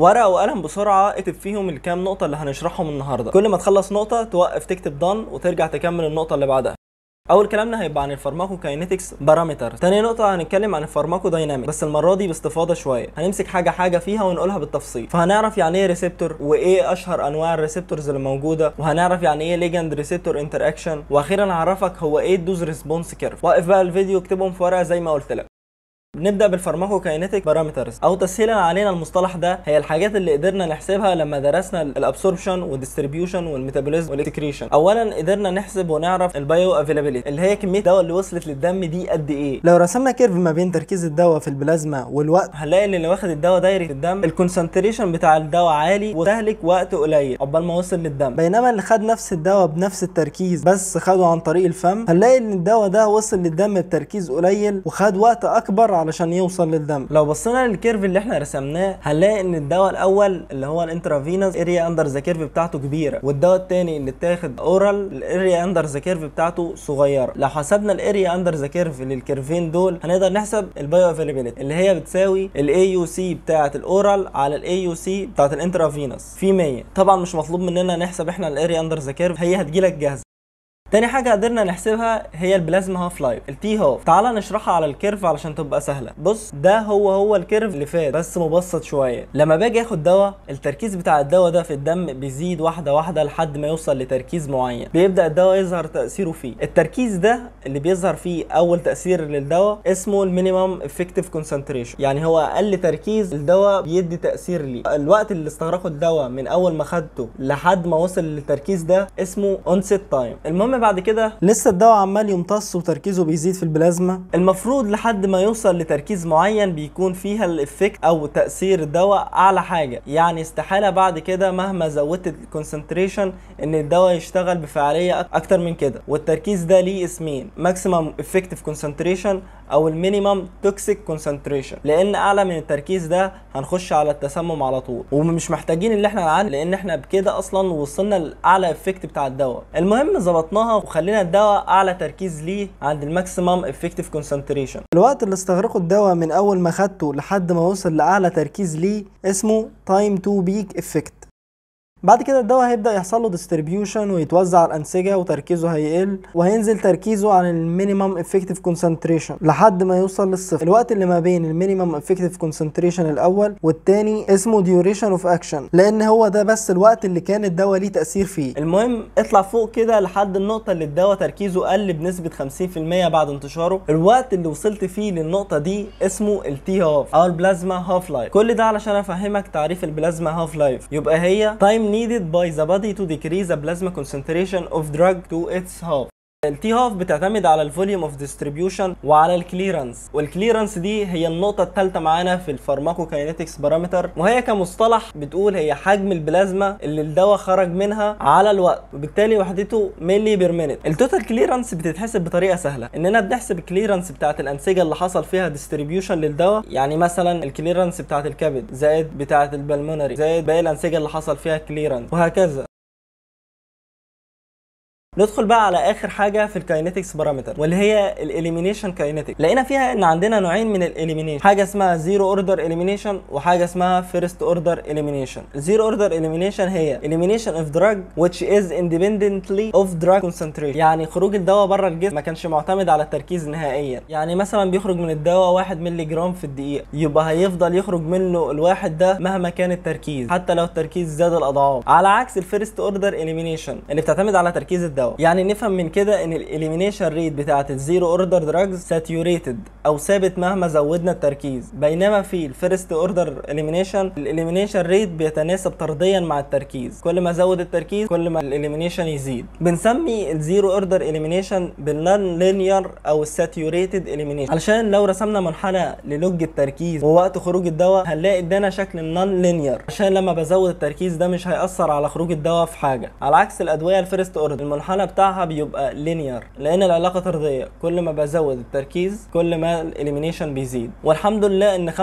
ورقه وقلم بسرعه اكتب فيهم الكام نقطه اللي هنشرحهم النهارده كل ما تخلص نقطه توقف تكتب دان وترجع تكمل النقطه اللي بعدها اول كلامنا هيبقى عن الفارماكوكاينيتكس بارامتر تاني نقطه هنتكلم عن الفارماكودايناميك بس المره دي باستفاضه شويه هنمسك حاجه حاجه فيها ونقولها بالتفصيل فهنعرف يعني ايه ريسبتور وايه اشهر انواع الريسبتورز اللي موجوده وهنعرف يعني ايه ليجند ريسبتور انتر اكشن واخيرا هعرفك هو ايه الدوز ريسبونس كيرف وقف بقى الفيديو اكتبهم في ورقه زي ما قلت لك نبدا بالفارماكوكاينيتيك بارامترز او تسهيلا علينا المصطلح ده هي الحاجات اللي قدرنا نحسبها لما درسنا الابسوربشن والديستريبيوشن والميتابوليزم والاكسكريشن اولا قدرنا نحسب ونعرف البايو افيلابيلتي اللي هي كميه الدواء اللي وصلت للدم دي قد ايه لو رسمنا كيرف ما بين تركيز الدواء في البلازما والوقت هنلاقي ان اللي واخد الدواء دايري في الدم الكونسنتريشن بتاع الدواء عالي وتهلك وقت قليل عقبال ما وصل للدم بينما اللي خد نفس الدواء بنفس التركيز بس خده عن طريق الفم هنلاقي ان الدواء ده وصل للدم بتركيز قليل وخد وقت اكبر علشان يوصل للدم لو بصينا للكيرف اللي احنا رسمناه هنلاقي ان الدواء الاول اللي هو الانترافينوس اريا اندر ذا كيرف بتاعته كبيره والدواء الثاني اللي اتاخد اورال الاريا اندر ذا كيرف بتاعته صغيره لو حسبنا الاريا اندر ذا كيرف للكيرفين دول هنقدر نحسب البايو افيلابيلتي اللي هي بتساوي الاي يو سي بتاعه الاورال على الاي يو سي بتاعه الانترافينوس في 100 طبعا مش مطلوب مننا نحسب احنا الاريا اندر ذا كيرف هي هتجيلك جاهزه تاني حاجة قدرنا نحسبها هي البلازما هاف لايف التي هاف تعالى نشرحها على الكيرف علشان تبقى سهلة بص ده هو هو الكيرف اللي فات بس مبسط شوية لما باجي اخد دواء التركيز بتاع الدواء ده في الدم بيزيد واحدة واحدة لحد ما يوصل لتركيز معين بيبدأ الدواء يظهر تأثيره فيه التركيز ده اللي بيظهر فيه أول تأثير للدواء اسمه المينيمم افكتيف كونسنتريشن يعني هو أقل تركيز الدواء بيدي تأثير ليه الوقت اللي استغرقه الدواء من أول ما خدته لحد ما وصل للتركيز ده اسمه اونست تايم المهم بعد كده لسه الدواء عمال يمتص وتركيزه بيزيد في البلازما المفروض لحد ما يوصل لتركيز معين بيكون فيها الافكت او تاثير الدواء اعلى حاجه يعني استحاله بعد كده مهما زودت الكونسنتريشن ان الدواء يشتغل بفعاليه اكتر من كده والتركيز ده ليه اسمين ماكسيمم افكتيف كونسنتريشن او المينيمم توكسيك كونسنتريشن لان اعلى من التركيز ده هنخش على التسمم على طول ومش محتاجين اللي احنا نعالج لان احنا بكده اصلا وصلنا لاعلى افكت بتاع الدواء المهم ظبطناها وخلينا الدواء اعلى تركيز ليه عند الماكسيمم افكتيف كونسنتريشن الوقت اللي استغرقه الدواء من اول ما خدته لحد ما وصل لاعلى تركيز ليه اسمه تايم تو بيك افكت بعد كده الدواء هيبدا يحصل له ديستريبيوشن ويتوزع على الانسجه وتركيزه هيقل وهينزل تركيزه عن المينيمم افكتيف كونسنتريشن لحد ما يوصل للصفر الوقت اللي ما بين المينيمم افكتيف كونسنتريشن الاول والتاني اسمه ديوريشن اوف اكشن لان هو ده بس الوقت اللي كان الدواء ليه تاثير فيه المهم اطلع فوق كده لحد النقطه اللي الدواء تركيزه قل بنسبه 50% بعد انتشاره الوقت اللي وصلت فيه للنقطه دي اسمه التي هاف او البلازما هاف لايف كل ده علشان افهمك تعريف البلازما هاف لايف يبقى هي تايم needed by the body to decrease the plasma concentration of drug to its half التي هاف بتعتمد على الفوليوم اوف ديستريبيوشن وعلى الكليرنس والكليرنس دي هي النقطه الثالثه معانا في الفارماكوكاينetics بارامتر وهي كمصطلح بتقول هي حجم البلازما اللي الدواء خرج منها على الوقت وبالتالي وحدته ملي بير مينيت التوتال كليرنس بتتحسب بطريقه سهله اننا بنحسب الكليرنس بتاعه الانسجه اللي حصل فيها ديستريبيوشن للدواء يعني مثلا الكليرنس بتاعه الكبد زائد بتاعه البلمونري زائد باقي الانسجه اللي حصل فيها كليرنس وهكذا ندخل بقى على اخر حاجه في الكاينetics بارامتر واللي هي الاليمينيشن كاينetics لقينا فيها ان عندنا نوعين من الاليمينيشن حاجه اسمها زيرو اوردر اليمينيشن وحاجه اسمها فيرست اوردر اليمينيشن الزيرو اوردر اليمينيشن هي elimination of drug which is independently of drug concentration يعني خروج الدواء بره الجسم ما كانش معتمد على التركيز نهائيا يعني مثلا بيخرج من الدواء 1 مللي جرام في الدقيقه يبقى هيفضل يخرج منه الواحد ده مهما كان التركيز حتى لو التركيز زاد الاضعاف على عكس الفيرست اوردر اليمينيشن اللي بتعتمد على تركيز الدواء يعني نفهم من كده ان الاليمينيشن ريت بتاعه الزيرو اوردر دراجز ساتيوريتد او ثابت مهما زودنا التركيز بينما في الفيرست اوردر اليمينيشن الاليمينيشن ريت بيتناسب طرديا مع التركيز كل ما زود التركيز كل ما الاليمينيشن يزيد بنسمي الزيرو اوردر اليمينيشن بالنون لينير او الساتيوريتد اليمينيشن علشان لو رسمنا منحنى للوج التركيز ووقت خروج الدواء هنلاقي ادانا شكل النون لينير عشان لما بزود التركيز ده مش هيأثر على خروج الدواء في حاجه على عكس الادويه الفيرست اوردر المنحنى المنحنى بتاعها بيبقى لينير لان العلاقه طرديه كل ما بزود التركيز كل ما الاليمينيشن بيزيد والحمد لله ان 95%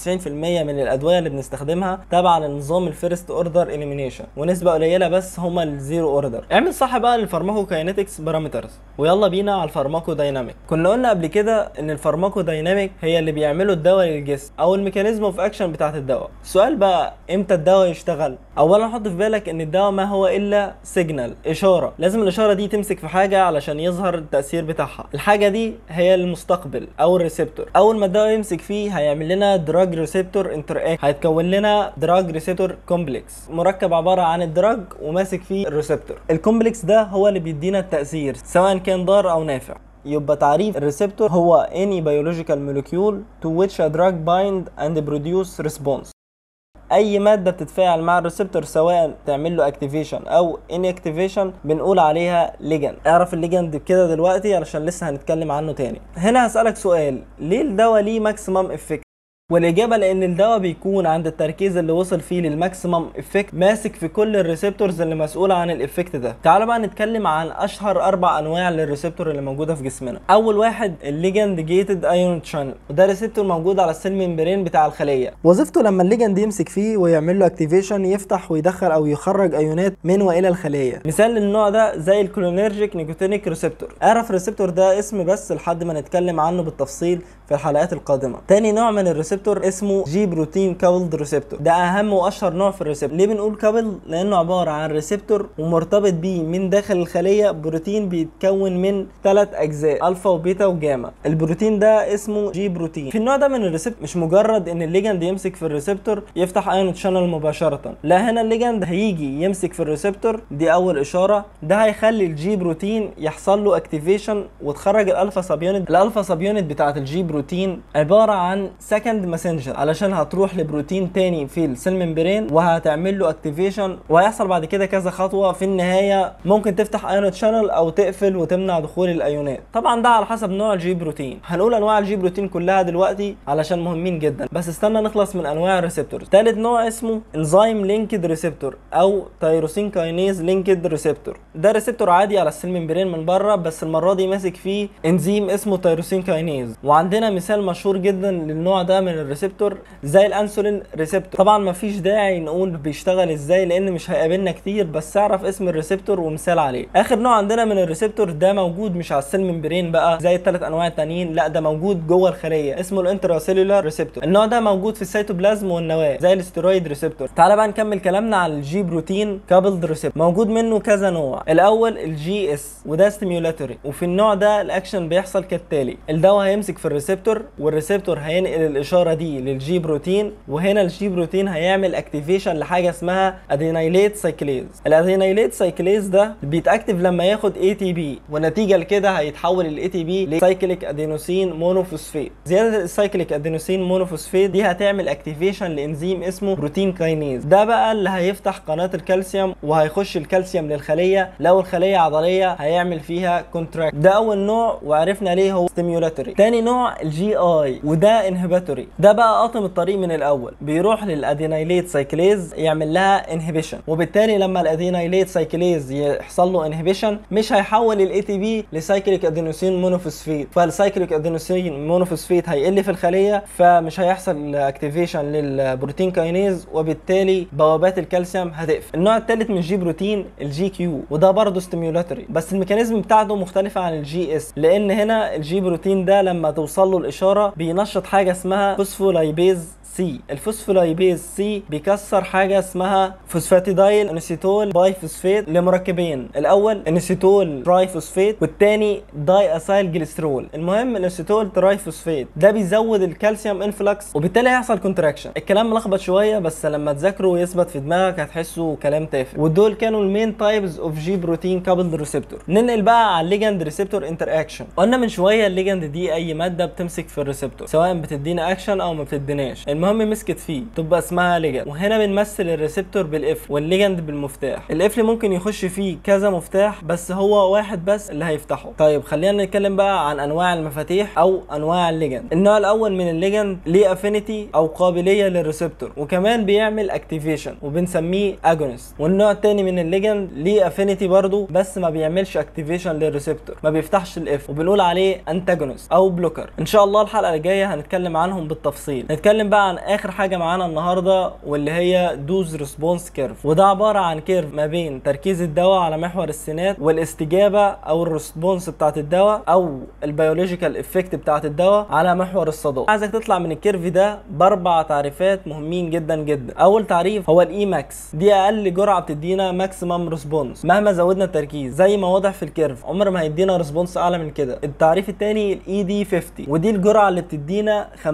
من الادويه اللي بنستخدمها تابعه لنظام الفيرست اوردر اليمينيشن ونسبه قليله بس هما الزيرو اوردر اعمل صح بقى للفارماكوكاينetics بارامترز ويلا بينا على الفارماكو دايناميك كنا قلنا قبل كده ان الفارماكو دايناميك هي اللي بيعملوا الدواء للجسم او الميكانيزم اوف اكشن بتاعت الدواء السؤال بقى امتى الدواء يشتغل اولا حط في بالك ان الدواء ما هو الا سيجنال اشاره لازم الاشاره دي تمسك في حاجه علشان يظهر التاثير بتاعها الحاجه دي هي المستقبل او الريسبتور اول ما الدواء يمسك فيه هيعمل لنا دراج ريسبتور انتر هيتكون لنا دراج ريسبتور كومبلكس مركب عباره عن الدراج وماسك فيه الريسبتور الكومبلكس ده هو اللي بيدينا التاثير سواء كان ضار او نافع يبقى تعريف الريسبتور هو any biological molecule to which a drug bind and produce response اي ماده بتتفاعل مع الريسبتور سواء تعمل له اكتيفيشن او ان اكتيفيشن بنقول عليها ليجند اعرف الليجند كده دلوقتي علشان لسه هنتكلم عنه تاني هنا هسالك سؤال ليه الدواء ليه ماكسيمم افكت والاجابه لان الدواء بيكون عند التركيز اللي وصل فيه للماكسيمم افكت ماسك في كل الريسبتورز اللي مسؤوله عن الافكت ده تعال بقى نتكلم عن اشهر اربع انواع للريسبتور اللي موجوده في جسمنا اول واحد الليجند جيتد ايون شانل وده ريسبتور موجود على السيل ممبرين بتاع الخليه وظيفته لما الليجند يمسك فيه ويعمل له اكتيفيشن يفتح ويدخل او يخرج ايونات من والى الخليه مثال للنوع ده زي الكولينرجيك نيكوتينيك ريسبتور اعرف الريسبتور ده اسم بس لحد ما نتكلم عنه بالتفصيل في الحلقات القادمه تاني نوع من الريسبتور اسمه جي بروتين كابلد ريسبتور ده اهم واشهر نوع في الريسبتور ليه بنقول كابل لانه عباره عن ريسبتور ومرتبط بيه من داخل الخليه بروتين بيتكون من ثلاث اجزاء الفا وبيتا وجاما البروتين ده اسمه جي بروتين في النوع ده من الريسبتور مش مجرد ان الليجند يمسك في الريسبتور يفتح ايون شانل مباشره لا هنا الليجند هيجي يمسك في الريسبتور دي اول اشاره ده هيخلي الجي بروتين يحصل له اكتيفيشن وتخرج الالفا سب يونت الالفا سب يونت بتاعت الجي بروتين عباره عن سكند ماسنجر علشان هتروح لبروتين تاني في السيل ممبرين وهتعمل له اكتيفيشن وهيحصل بعد كده كذا خطوه في النهايه ممكن تفتح ايونت شانل او تقفل وتمنع دخول الايونات طبعا ده على حسب نوع الجي بروتين هنقول انواع الجي بروتين كلها دلوقتي علشان مهمين جدا بس استنى نخلص من انواع الريسبتورز ثالث نوع اسمه انزيم لينكد ريسبتور او تيروسين كاينيز لينكد ريسبتور ده ريسبتور عادي على السيل ممبرين من بره بس المره دي ماسك فيه انزيم اسمه تيروسين كاينيز وعندنا مثال مشهور جدا للنوع ده من الريسبتور زي الانسولين ريسبتور طبعا مفيش داعي نقول بيشتغل ازاي لان مش هيقابلنا كتير بس اعرف اسم الريسبتور ومثال عليه اخر نوع عندنا من الريسبتور ده موجود مش على السيل ممبرين بقى زي الثلاث انواع التانيين لا ده موجود جوه الخليه اسمه الانتراسيلولار ريسبتور النوع ده موجود في السيتوبلازم والنواه زي الاسترويد ريسبتور تعالى بقى نكمل كلامنا عن الجي بروتين كابلد ريسبتور موجود منه كذا نوع الاول الجي اس وده ستيميولاتوري وفي النوع ده الاكشن بيحصل كالتالي الدواء هيمسك في الريسبتور والريسبتور هينقل الاشاره دي للجي بروتين وهنا الجي بروتين هيعمل اكتيفيشن لحاجه اسمها ادينايليت سايكليز الادينايليت سايكليز ده بيتاكتف لما ياخد اي تي بي ونتيجه لكده هيتحول الاي تي بي لسايكليك ادينوسين مونوفوسفيت زياده السايكليك ادينوسين مونوفوسفيت دي هتعمل اكتيفيشن لانزيم اسمه بروتين كاينيز ده بقى اللي هيفتح قناه الكالسيوم وهيخش الكالسيوم للخليه لو الخليه عضليه هيعمل فيها كونتراكت ده اول نوع وعرفنا ليه هو ستيميولاتوري تاني نوع الجي اي وده انهبيتوري ده بقى قاطم الطريق من الاول بيروح للادينايليت سايكليز يعمل لها انهبيشن وبالتالي لما الادينايليت سايكليز يحصل له انهبيشن مش هيحول الاي تي بي لسايكليك ادينوسين مونوفوسفيت فالسايكليك ادينوسين مونوفوسفيت هيقل في الخليه فمش هيحصل اكتيفيشن للبروتين كاينيز وبالتالي بوابات الكالسيوم هتقفل النوع الثالث من الجي بروتين الجي كيو وده برضه ستيميولاتوري بس الميكانيزم بتاعته مختلفه عن الجي اس لان هنا الجي بروتين ده لما توصل له الاشاره بينشط حاجه اسمها فوسفولايبيز سي الفوسفولايبيز سي بيكسر حاجه اسمها فوسفاتيدايل انسيتول باي فوسفات لمركبين الاول انسيتول تراي فوسفات والثاني داي اسايل جليسترول المهم الانسيتول تراي فوسفات ده بيزود الكالسيوم انفلكس وبالتالي هيحصل كونتراكشن الكلام ملخبط شويه بس لما تذاكره ويثبت في دماغك هتحسه كلام تافه ودول كانوا المين تايبز اوف جي بروتين كابلد ريسبتور ننقل بقى على الليجند ريسبتور انتر اكشن قلنا من شويه الليجند دي اي ماده بتمسك في الريسبتور سواء بتدينا اكشن او ما بتديناش المهم المهم مسكت فيه تبقى اسمها ليجند وهنا بنمثل الريسبتور بالاف والليجند بالمفتاح القفل ممكن يخش فيه كذا مفتاح بس هو واحد بس اللي هيفتحه طيب خلينا نتكلم بقى عن انواع المفاتيح او انواع الليجند النوع الاول من الليجند ليه افينيتي او قابليه للريسبتور وكمان بيعمل اكتيفيشن وبنسميه اجونست والنوع الثاني من الليجند ليه افينيتي برضه بس ما بيعملش اكتيفيشن للريسبتور ما بيفتحش الاف وبنقول عليه انتاجونست او بلوكر ان شاء الله الحلقه الجايه هنتكلم عنهم بالتفصيل نتكلم بقى عن اخر حاجه معانا النهارده واللي هي دوز ريسبونس كيرف وده عباره عن كيرف ما بين تركيز الدواء على محور السينات والاستجابه او الريسبونس بتاعت الدواء او البيولوجيكال افكت بتاعت الدواء على محور الصدى عايزك تطلع من الكيرف ده باربع تعريفات مهمين جدا جدا اول تعريف هو الاي ماكس دي اقل جرعه بتدينا ماكسيمم ريسبونس مهما زودنا التركيز زي ما واضح في الكيرف عمر ما هيدينا ريسبونس اعلى من كده التعريف الثاني الاي دي 50 ودي الجرعه اللي بتدينا 50%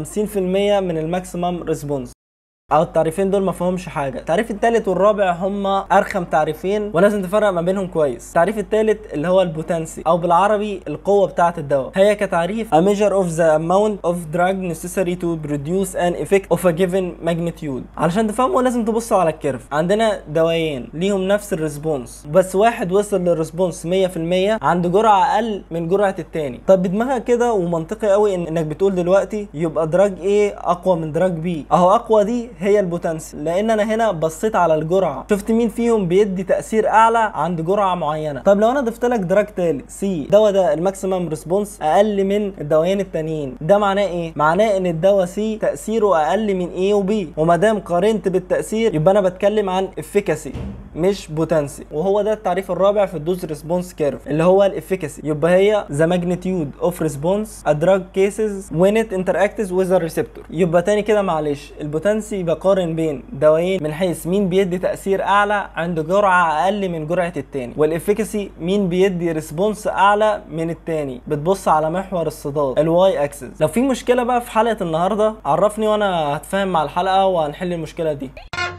من الماكسيمم ريسبونس او التعريفين دول ما فيهمش حاجه التعريف الثالث والرابع هما ارخم تعريفين ولازم تفرق ما بينهم كويس التعريف الثالث اللي هو البوتنسي او بالعربي القوه بتاعه الدواء هي كتعريف a measure of the amount of drug necessary to produce an effect of a given magnitude علشان تفهموا لازم تبصوا على الكيرف عندنا دوايين ليهم نفس الريسبونس بس واحد وصل للريسبونس 100% عند جرعه اقل من جرعه الثاني طب بدماغك كده ومنطقي قوي إن انك بتقول دلوقتي يبقى دراج ايه اقوى من دراج بي اهو اقوى دي هي البوتنسي لان انا هنا بصيت على الجرعه شفت مين فيهم بيدي تاثير اعلى عند جرعه معينه طب لو انا ضفت لك دراج تالت سي الدواء ده الماكسيمم ريسبونس اقل من الدوايين التانيين ده معناه ايه معناه ان الدواء سي تاثيره اقل من اي وبي وما دام قارنت بالتاثير يبقى انا بتكلم عن افيكاسي مش بوتنسي وهو ده التعريف الرابع في الدوز ريسبونس كيرف اللي هو الافيكاسي يبقى هي ذا ماجنتيود اوف ريسبونس ا دراج كيسز وين ات انتراكتس وذ ريسبتور يبقى تاني كده معلش البوتنسي بقارن بين دوايين من حيث مين بيدي تاثير اعلى عند جرعه اقل من جرعه التاني والافيكاسي مين بيدي ريسبونس اعلى من التاني بتبص على محور الصداد الواي اكسس لو في مشكله بقى في حلقه النهارده عرفني وانا هتفاهم مع الحلقه وهنحل المشكله دي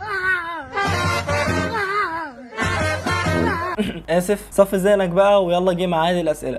اسف صفي ذهنك بقى ويلا جه معادي الاسئله